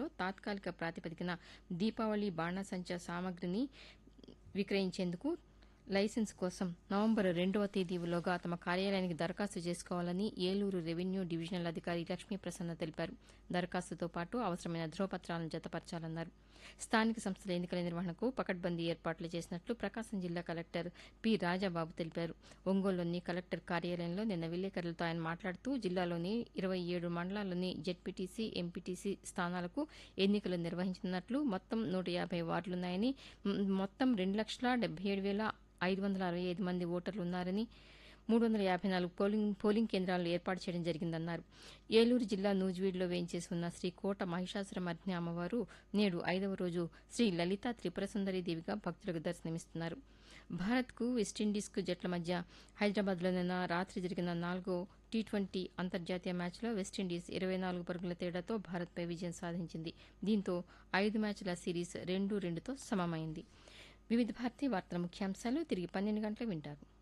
కేంద్రాల్లో తాత్కాలిక ప్రాతిపదికన దీపావళి బాణాసంచా సామగ్రిని విక్రయించేందుకు లైసెన్స్ కోసం నవంబర్ రెండవ తేదీలోగా తమ కార్యాలయానికి దరఖాస్తు చేసుకోవాలని ఏలూరు రెవెన్యూ డివిజనల్ అధికారి లక్ష్మీ ప్రసన్న తెలిపారు దరఖాస్తుతో పాటు అవసరమైన ధ్రువపత్రాలను జతపరచాలన్నారు స్థానిక సంస్థల ఎన్నికల నిర్వహణకు పకడ్బందీ ఏర్పాట్లు చేసినట్లు ప్రకాశం జిల్లా కలెక్టర్ పి రాజాబాబు తెలిపారు ఒంగోలులోని కలెక్టర్ కార్యాలయంలో నిన్న విలేకరులతో ఆయన మాట్లాడుతూ జిల్లాలోని ఇరవై ఏడు మండలాల్లోని జెడ్పీటీసీ ఎంపీటీసీ స్థానాలకు ఎన్నికలు నిర్వహించనున్నట్లు మొత్తం నూట యాభై వార్డులున్నాయని మ్, మొత్తం రెండు లక్షల డెబ్బై ఏడు వేల ఐదు వందల అరవై ఐదు మంది ఓటర్లు ఉన్నారని మూడు వందల యాభై నాలుగు పోలింగ్ పోలింగ్ కేంద్రాలను ఏర్పాటు చేయడం జరిగిందన్నారు ఏలూరు జిల్లా నూజివీడులో వేయించేసి ఉన్న శ్రీ కోట మహిషాసురమర్ధిని అమ్మవారు నేడు ఐదవ రోజు శ్రీ లలిత త్రిపుర సుందరి దేవిగా భక్తులకు దర్శనమిస్తున్నారు భారత్కు వెస్టిండీస్కు జట్ల మధ్య హైదరాబాద్లో నిన్న రాత్రి జరిగిన నాలుగో టీ ట్వంటీ అంతర్జాతీయ మ్యాచ్లో వెస్టిండీస్ ఇరవై నాలుగు పరుగుల తేడాతో భారత్పై విజయం సాధించింది దీంతో ఐదు మ్యాచ్ల సిరీస్ రెండు రెండుతో సమమైంది వివిధ భారతీ వార్తల ముఖ్యాంశాలు తిరిగి పన్నెండు గంటలు వింటారు